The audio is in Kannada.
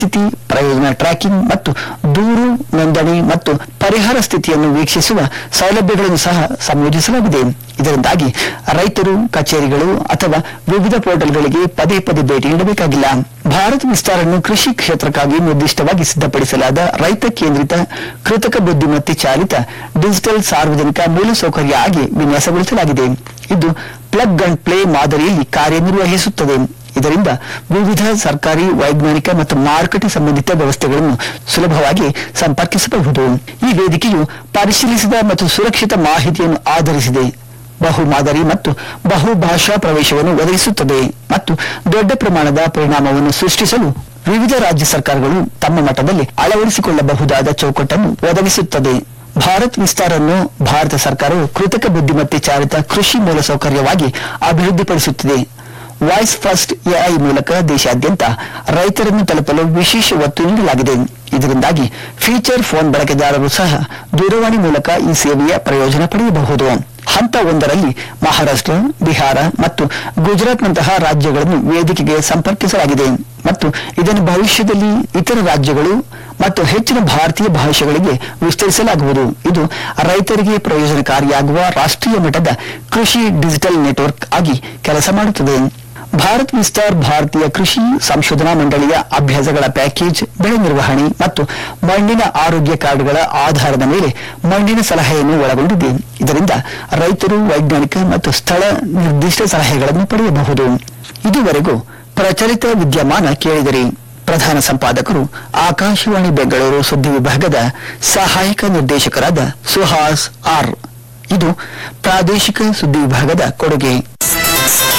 ಸ್ಥಿತಿ ಪ್ರಯೋಜನ ಟ್ರ್ಯಾಕಿಂಗ್ ಮತ್ತು ದೂರು ನೋಂದಣಿ ಮತ್ತು ಪರಿಹಾರ ಸ್ಥಿತಿಯನ್ನು ವೀಕ್ಷಿಸುವ ಸೌಲಭ್ಯಗಳನ್ನು ಸಹ ಸಂಯೋಜಿಸಲಾಗಿದೆ ಇದರಿಂದಾಗಿ ರೈತರು ಕಚೇರಿಗಳು ಅಥವಾ ವಿವಿಧ ಪೋರ್ಟಲ್ಗಳಿಗೆ ಪದೇ ಪದೇ ಭೇಟಿ ನೀಡಬೇಕಾಗಿಲ್ಲ ಭಾರತ್ ವಿಸ್ತಾರನ್ನು ಕೃಷಿ ಕ್ಷೇತ್ರಕ್ಕಾಗಿ ನಿರ್ದಿಷ್ಟವಾಗಿ ಸಿದ್ಧಪಡಿಸಲಾದ ರೈತ ಕೇಂದ್ರಿತ ಕೃತಕ ಬುದ್ಧಿಮತ್ತೆ ಚಾಲಿತ ಡಿಜಿಟಲ್ ಸಾರ್ವಜನಿಕ ಮೂಲಸೌಕರ್ಯ ಆಗಿ ವಿನ್ಯಾಸಗೊಳಿಸಲಾಗಿದೆ ಇದು ಪ್ಲಗ್ ಅಂಡ್ ಪ್ಲೇ ಮಾದರಿಯಲ್ಲಿ ಕಾರ್ಯನಿರ್ವಹಿಸುತ್ತದೆ ಇದರಿಂದ ವಿವಿಧ ಸರ್ಕಾರಿ ವೈಜ್ಞಾನಿಕ ಮತ್ತು ಮಾರುಕಟ್ಟೆ ಸಂಬಂಧಿತ ವ್ಯವಸ್ಥೆಗಳನ್ನು ಸುಲಭವಾಗಿ ಸಂಪರ್ಕಿಸಬಹುದು ಈ ವೇದಿಕೆಯು ಪರಿಶೀಲಿಸಿದ ಮತ್ತು ಸುರಕ್ಷಿತ ಮಾಹಿತಿಯನ್ನು ಆಧರಿಸಿದೆ ಬಹು ಮಾದರಿ ಮತ್ತು ಬಹು ಭಾಷಾ ಪ್ರವೇಶವನ್ನು ಒದಗಿಸುತ್ತದೆ ಮತ್ತು ದೊಡ್ಡ ಪ್ರಮಾಣದ ಪರಿಣಾಮವನ್ನು ಸೃಷ್ಟಿಸಲು ವಿವಿಧ ರಾಜ್ಯ ಸರ್ಕಾರಗಳು ತಮ್ಮ ಮಟ್ಟದಲ್ಲಿ ಅಳವಡಿಸಿಕೊಳ್ಳಬಹುದಾದ ಚೌಕಟ್ಟನ್ನು ಒದಗಿಸುತ್ತದೆ ಭಾರತ್ ವಿಸ್ತಾರನ್ನು ಭಾರತ ಸರ್ಕಾರವು ಕೃತಕ ಬುದ್ಧಿಮತ್ತೆ ಚಾಲಿತ ಕೃಷಿ ಮೂಲಸೌಕರ್ಯವಾಗಿ ಅಭಿವೃದ್ಧಿಪಡಿಸುತ್ತಿದೆ ವಾಯ್ಸ್ ಫಸ್ಟ್ ಎಐ ಮೂಲಕ ದೇಶಾದ್ಯಂತ ರೈತರನ್ನು ತಲುಪಲು ವಿಶೇಷ ಒತ್ತು ನೀಡಲಾಗಿದೆ ಇದರಿಂದಾಗಿ ಫೀಚರ್ ಫೋನ್ ಬಳಕೆದಾರರು ಸಹ ದೂರವಾಣಿ ಮೂಲಕ ಈ ಸೇವೆಯ ಪ್ರಯೋಜನ ಪಡೆಯಬಹುದು ಹಂತ ಒಂದರಲ್ಲಿ ಮಹಾರಾಷ್ಟ್ರ ಬಿಹಾರ ಮತ್ತು ಗುಜರಾತ್ನಂತಹ ರಾಜ್ಯಗಳನ್ನು ವೇದಿಕೆಗೆ ಸಂಪರ್ಕಿಸಲಾಗಿದೆ ಮತ್ತು ಇದನ್ನು ಭವಿಷ್ಯದಲ್ಲಿ ಇತರ ರಾಜ್ಯಗಳು ಮತ್ತು ಹೆಚ್ಚಿನ ಭಾರತೀಯ ಭಾಷೆಗಳಿಗೆ ವಿಸ್ತರಿಸಲಾಗುವುದು ಇದು ರೈತರಿಗೆ ಪ್ರಯೋಜನಕಾರಿಯಾಗುವ ರಾಷ್ಟ್ರೀಯ ಮಟ್ಟದ ಕೃಷಿ ಡಿಜಿಟಲ್ ನೆಟ್ವರ್ಕ್ ಆಗಿ ಕೆಲಸ ಮಾಡುತ್ತದೆ ಭಾರತ್ ವಿಸ್ತಾರ್ ಭಾರತೀಯ ಕೃಷಿ ಸಂಶೋಧನಾ ಮಂಡಳಿಯ ಅಭ್ಯಾಸಗಳ ಪ್ಯಾಕೇಜ್ ಬೆಳೆ ನಿರ್ವಹಣೆ ಮತ್ತು ಮಣ್ಣಿನ ಆರೋಗ್ಯ ಕಾರ್ಡ್ಗಳ ಆಧಾರದ ಮೇಲೆ ಮಣ್ಣಿನ ಸಲಹೆಯನ್ನು ಒಳಗೊಂಡಿದೆ ಇದರಿಂದ ರೈತರು ವೈಜ್ಞಾನಿಕ ಮತ್ತು ಸ್ಥಳ ನಿರ್ದಿಷ್ಟ ಸಲಹೆಗಳನ್ನು ಪಡೆಯಬಹುದು ಇದುವರೆಗೂ ಪ್ರಚಲಿತ ವಿದ್ಯಮಾನ ಕೇಳಿದಿರಿ ಪ್ರಧಾನ ಸಂಪಾದಕರು ಆಕಾಶವಾಣಿ ಬೆಂಗಳೂರು ಸುದ್ದಿ ವಿಭಾಗದ ಸಹಾಯಕ ನಿರ್ದೇಶಕರಾದ ಸುಹಾಸ್ ಆರ್ ಇದು ಪ್ರಾದೇಶಿಕ ಸುದ್ದಿ ವಿಭಾಗದ ಕೊಡುಗೆ